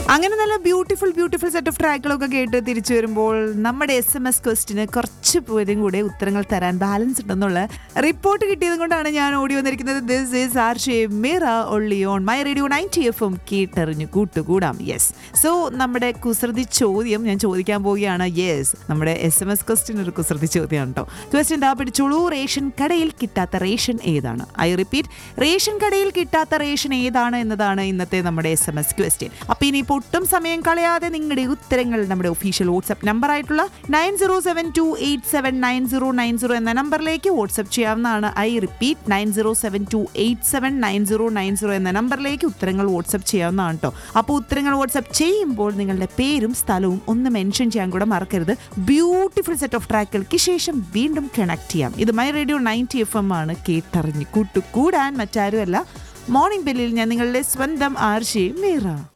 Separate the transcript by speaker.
Speaker 1: അങ്ങനെ നല്ല beautiful beautiful set of ട്രാക്കുകളൊക്കെ കേട്ട് തിരിച്ചു വരുമ്പോൾ നമ്മുടെ എസ് എം എസ് ക്വസ്റ്റിന് കുറച്ച് പേരും കൂടെ ഉത്തരങ്ങൾ തരാൻ ബാലൻസ് ഉണ്ടെന്നുള്ള റിപ്പോർട്ട് കിട്ടിയത് കൊണ്ടാണ് ഞാൻ ഓടി വന്നിരിക്കുന്നത് ദിസ് ഈസ് ആർ ഷേ മിറ ഒള്ളി on my radio ninety F M കേട്ടറിഞ്ഞു കൂട്ടുകൂടാം യെസ് സോ നമ്മുടെ കുസൃതി ചോദ്യം ഞാൻ ചോദിക്കാൻ പോവുകയാണ് യെസ് നമ്മുടെ എസ് എം എസ് ക്വസ്റ്റിന് ഒരു കുസൃതി ചോദ്യമാണ് കേട്ടോ ക്വസ്റ്റ്യൻ ദാ പിടിച്ചോളൂ റേഷൻ കടയിൽ കിട്ടാത്ത റേഷൻ ഏതാണ് ഐ റിപ്പീറ്റ് റേഷൻ കടയിൽ കിട്ടാത്ത റേഷൻ ഏതാണ് എന്നതാണ് ഇന്നത്തെ നമ്മുടെ എസ് എം എസ് ക്വസ്റ്റ്യൻ അപ്പൊ ഇനിയിപ്പോൾ ഒട്ടും സമയം കളയാതെ നിങ്ങളുടെ ഉത്തരങ്ങൾ നമ്മുടെ ഒഫീഷ്യൽ വാട്സ്ആപ്പ് നമ്പർ ആയിട്ടുള്ള nine zero seven two eight seven nine zero nine zero എന്ന നമ്പറിലേക്ക് വാട്സ്ആപ്പ് ചെയ്യാവുന്നതാണ് I repeat nine zero seven two eight seven nine zero nine zero എന്ന നമ്പറിലേക്ക് ഉത്തരങ്ങൾ വാട്സ്ആപ്പ് ചെയ്യാവുന്നതാണ് കേട്ടോ അപ്പോൾ ഉത്തരങ്ങൾ വാട്സ്ആപ്പ് ചെയ്യുമ്പോൾ നിങ്ങളുടെ പേരും സ്ഥലവും ഒന്ന് മെൻഷൻ ചെയ്യാൻ കൂടെ മറക്കരുത് ബ്യൂട്ടിഫുൾ സെറ്റ് ഓഫ് ട്രാക്കുകൾക്ക് ശേഷം വീണ്ടും കണക്ട് ചെയ്യാം ഇത് my radio ninety F M ആണ് കേട്ടറിഞ്ഞ് കൂട്ടുകൂടാൻ മറ്റാരുമല്ല മോർണിംഗ് ബെല്ലിൽ ഞാൻ നിങ്ങളുടെ സ്വന്തം ആർഷി മീറ